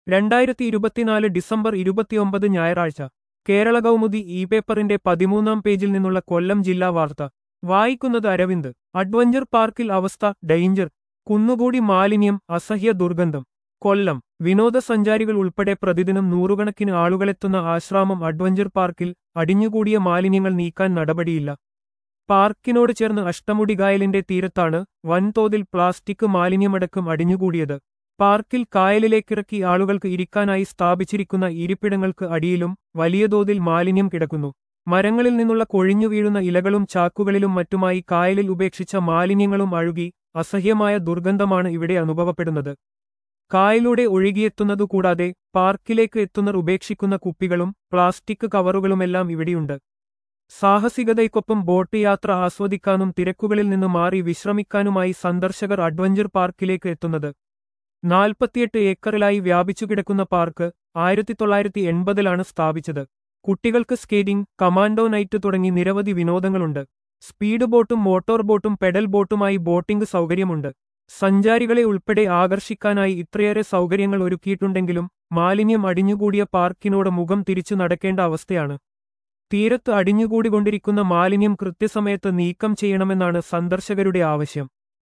രണ്ടായിരത്തി ഇരുപത്തിനാല് ഡിസംബർ ഇരുപത്തിയൊമ്പത് ഞായറാഴ്ച കേരള കൗമുദി ഇ പേപ്പറിന്റെ പതിമൂന്നാം പേജിൽ നിന്നുള്ള കൊല്ലം ജില്ലാ വാർത്ത വായിക്കുന്നത് അരവിന്ദ് അഡ്വഞ്ചർ പാർക്കിൽ അവസ്ഥ ഡേഞ്ചർ കുന്നുകൂടി മാലിന്യം അസഹ്യ ദുർഗന്ധം കൊല്ലം വിനോദസഞ്ചാരികൾ ഉൾപ്പെടെ പ്രതിദിനം നൂറുകണക്കിന് ആളുകളെത്തുന്ന ആശ്രാമം അഡ്വഞ്ചർ പാർക്കിൽ അടിഞ്ഞുകൂടിയ മാലിന്യങ്ങൾ നീക്കാൻ നടപടിയില്ല പാർക്കിനോട് ചേർന്ന് അഷ്ടമുടികായലിന്റെ തീരത്താണ് വൻതോതിൽ പ്ലാസ്റ്റിക് മാലിന്യമടക്കം അടിഞ്ഞുകൂടിയത് പാർക്കിൽ കായലിലേക്കിറക്കി ആളുകൾക്ക് ഇരിക്കാനായി സ്ഥാപിച്ചിരിക്കുന്ന ഇരിപ്പിടങ്ങൾക്ക് അടിയിലും വലിയ തോതിൽ മാലിന്യം കിടക്കുന്നു മരങ്ങളിൽ നിന്നുള്ള കൊഴിഞ്ഞു വീഴുന്ന ഇലകളും ചാക്കുകളിലും മറ്റുമായി കായലിൽ ഉപേക്ഷിച്ച മാലിന്യങ്ങളും അഴുകി അസഹ്യമായ ദുർഗന്ധമാണ് ഇവിടെ അനുഭവപ്പെടുന്നത് കായലൂടെ ഒഴുകിയെത്തുന്നതു കൂടാതെ പാർക്കിലേക്ക് എത്തുന്നവർ ഉപേക്ഷിക്കുന്ന കുപ്പികളും പ്ലാസ്റ്റിക് കവറുകളുമെല്ലാം ഇവിടെയുണ്ട് സാഹസികതയ്ക്കൊപ്പം ബോട്ട് യാത്ര ആസ്വദിക്കാനും തിരക്കുകളിൽ നിന്ന് മാറി വിശ്രമിക്കാനുമായി സന്ദർശകർ അഡ്വഞ്ചർ പാർക്കിലേക്ക് എത്തുന്നത് നാൽപ്പത്തിയെട്ട് ഏക്കറിലായി വ്യാപിച്ചു കിടക്കുന്ന പാർക്ക് ആയിരത്തി തൊള്ളായിരത്തി എൺപതിലാണ് സ്ഥാപിച്ചത് കുട്ടികൾക്ക് സ്കേറ്റിംഗ് കമാൻഡോ നൈറ്റ് തുടങ്ങി നിരവധി വിനോദങ്ങളുണ്ട് സ്പീഡ് ബോട്ടും മോട്ടോർ ബോട്ടും പെഡൽ ബോട്ടുമായി ബോട്ടിംഗ് സൗകര്യമുണ്ട് സഞ്ചാരികളെ ഉൾപ്പെടെ ആകർഷിക്കാനായി ഇത്രയേറെ സൗകര്യങ്ങൾ ഒരുക്കിയിട്ടുണ്ടെങ്കിലും മാലിന്യം അടിഞ്ഞുകൂടിയ പാർക്കിനോട് മുഖം തിരിച്ചു നടക്കേണ്ട അവസ്ഥയാണ് തീരത്ത് അടിഞ്ഞുകൂടിക്കൊണ്ടിരിക്കുന്ന മാലിന്യം കൃത്യസമയത്ത് നീക്കം ചെയ്യണമെന്നാണ് സന്ദർശകരുടെ ആവശ്യം